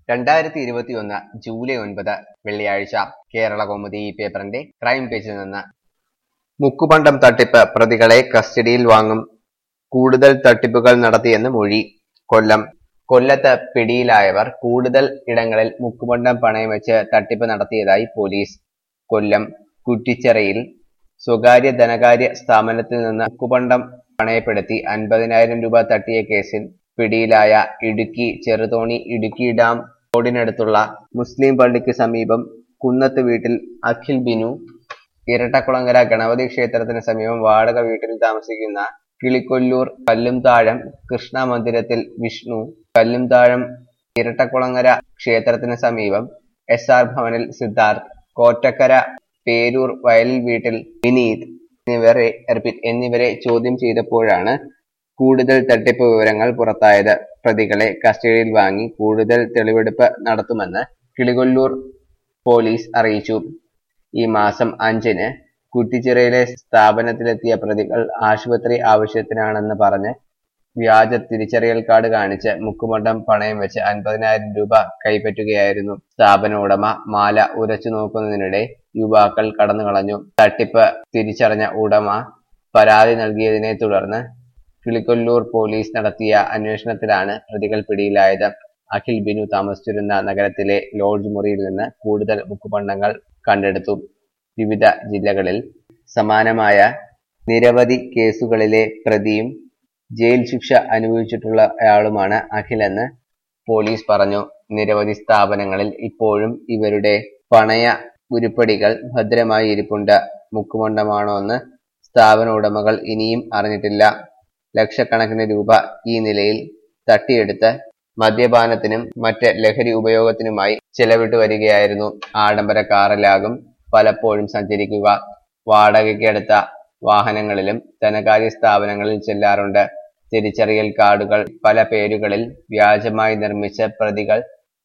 രണ്ടായിരത്തി ഇരുപത്തിയൊന്ന് ജൂലൈ ഒൻപത് വെള്ളിയാഴ്ച കേരള കൗമുദി ഈ പേപ്പറിന്റെ ക്രൈം പേജിൽ നിന്ന് മുക്കുപണ്ടം തട്ടിപ്പ് പ്രതികളെ കസ്റ്റഡിയിൽ വാങ്ങും കൂടുതൽ തട്ടിപ്പുകൾ നടത്തിയെന്ന് മൊഴി കൊല്ലം കൊല്ലത്ത് പിടിയിലായവർ കൂടുതൽ ഇടങ്ങളിൽ മുക്കുപണ്ടം പണയം വെച്ച് തട്ടിപ്പ് നടത്തിയതായി പോലീസ് കൊല്ലം കുറ്റിച്ചിറയിൽ സ്വകാര്യ ധനകാര്യ സ്ഥാപനത്തിൽ നിന്ന് മുക്കുപണ്ടം പണയപ്പെടുത്തി അൻപതിനായിരം രൂപ തട്ടിയ കേസിൽ പിടിയിലായ ഇടുക്കി ചെറുതോണി ഇടുക്കി ഡാം റോഡിനടുത്തുള്ള മുസ്ലിം പള്ളിക്ക് സമീപം കുന്നത്ത് വീട്ടിൽ അഖിൽ ബിനു ഇരട്ടക്കുളങ്ങര ഗണപതി ക്ഷേത്രത്തിന് സമീപം വാടക വീട്ടിൽ താമസിക്കുന്ന കിളിക്കൊല്ലൂർ കല്ലുംതാഴം കൃഷ്ണ മന്ദിരത്തിൽ വിഷ്ണു കല്ലുംതാഴം ഇരട്ടക്കുളങ്ങര ക്ഷേത്രത്തിന് സമീപം എസ് ആർ ഭവനിൽ സിദ്ധാർത്ഥ് കോറ്റക്കര പേരൂർ വയലിൽ വീട്ടിൽ വിനീത് എന്നിവരെ റിപ്പീറ്റ് എന്നിവരെ ചോദ്യം ചെയ്തപ്പോഴാണ് കൂടുതൽ തട്ടിപ്പ് വിവരങ്ങൾ പുറത്തായത് പ്രതികളെ കസ്റ്റഡിയിൽ വാങ്ങി കൂടുതൽ തെളിവെടുപ്പ് നടത്തുമെന്ന് കിളികൊല്ലൂർ പോലീസ് അറിയിച്ചു ഈ മാസം അഞ്ചിന് കുറ്റിച്ചിറയിലെ സ്ഥാപനത്തിലെത്തിയ പ്രതികൾ ആശുപത്രി ആവശ്യത്തിനാണെന്ന് പറഞ്ഞ് വ്യാജ തിരിച്ചറിയൽ കാർഡ് കാണിച്ച് മുക്കുമണ്ടം പണയം വെച്ച് അൻപതിനായിരം രൂപ കൈപ്പറ്റുകയായിരുന്നു സ്ഥാപന ഉടമ മാല ഉരച്ചു നോക്കുന്നതിനിടെ യുവാക്കൾ കടന്നു കളഞ്ഞു തട്ടിപ്പ് തിരിച്ചറിഞ്ഞ ഉടമ പരാതി നൽകിയതിനെ തുടർന്ന് കിളിക്കൊല്ലൂർ പോലീസ് നടത്തിയ അന്വേഷണത്തിലാണ് പ്രതികൾ പിടിയിലായത് അഖിൽ ബിനു താമസിച്ചിരുന്ന നഗരത്തിലെ ലോഡ്ജ് മുറിയിൽ നിന്ന് കൂടുതൽ മുക്കുപണ്ടങ്ങൾ കണ്ടെടുത്തു വിവിധ ജില്ലകളിൽ സമാനമായ നിരവധി കേസുകളിലെ പ്രതിയും ജയിൽ ശിക്ഷ അനുഭവിച്ചിട്ടുള്ളയാളുമാണ് അഖിലെന്ന് പോലീസ് പറഞ്ഞു നിരവധി സ്ഥാപനങ്ങളിൽ ഇപ്പോഴും ഇവരുടെ പണയ ഉരുപ്പടികൾ ഭദ്രമായി ഇരിപ്പുണ്ട് മുക്കുമണ്ഡമാണോന്ന് സ്ഥാപന ഉടമകൾ ഇനിയും അറിഞ്ഞിട്ടില്ല ലക്ഷക്കണക്കിന് രൂപ ഈ നിലയിൽ തട്ടിയെടുത്ത് മദ്യപാനത്തിനും മറ്റ് ലഹരി ഉപയോഗത്തിനുമായി ചെലവിട്ട് വരികയായിരുന്നു ആഡംബര കാറിലാകും പലപ്പോഴും സഞ്ചരിക്കുക വാടകയ്ക്കെടുത്ത വാഹനങ്ങളിലും ധനകാര്യ സ്ഥാപനങ്ങളിൽ ചെല്ലാറുണ്ട് തിരിച്ചറിയൽ കാർഡുകൾ പല പേരുകളിൽ വ്യാജമായി നിർമ്മിച്ച പ്രതികൾ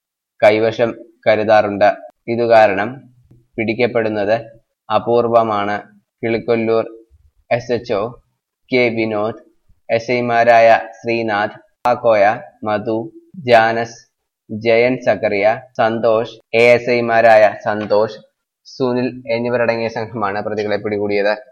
കൈവശം കരുതാറുണ്ട് ഇതുകാരണം പിടിക്കപ്പെടുന്നത് അപൂർവമാണ് Kilikollur S H K Vinod S ഐമാരായ ശ്രീനാഥ് ആക്കോയ മധു ജാനസ് ജയൻ സക്കറിയ സന്തോഷ് എ എസ് ഐമാരായ സന്തോഷ് സുനിൽ എന്നിവരടങ്ങിയ സംഘമാണ് പ്രതികളെ പിടികൂടിയത്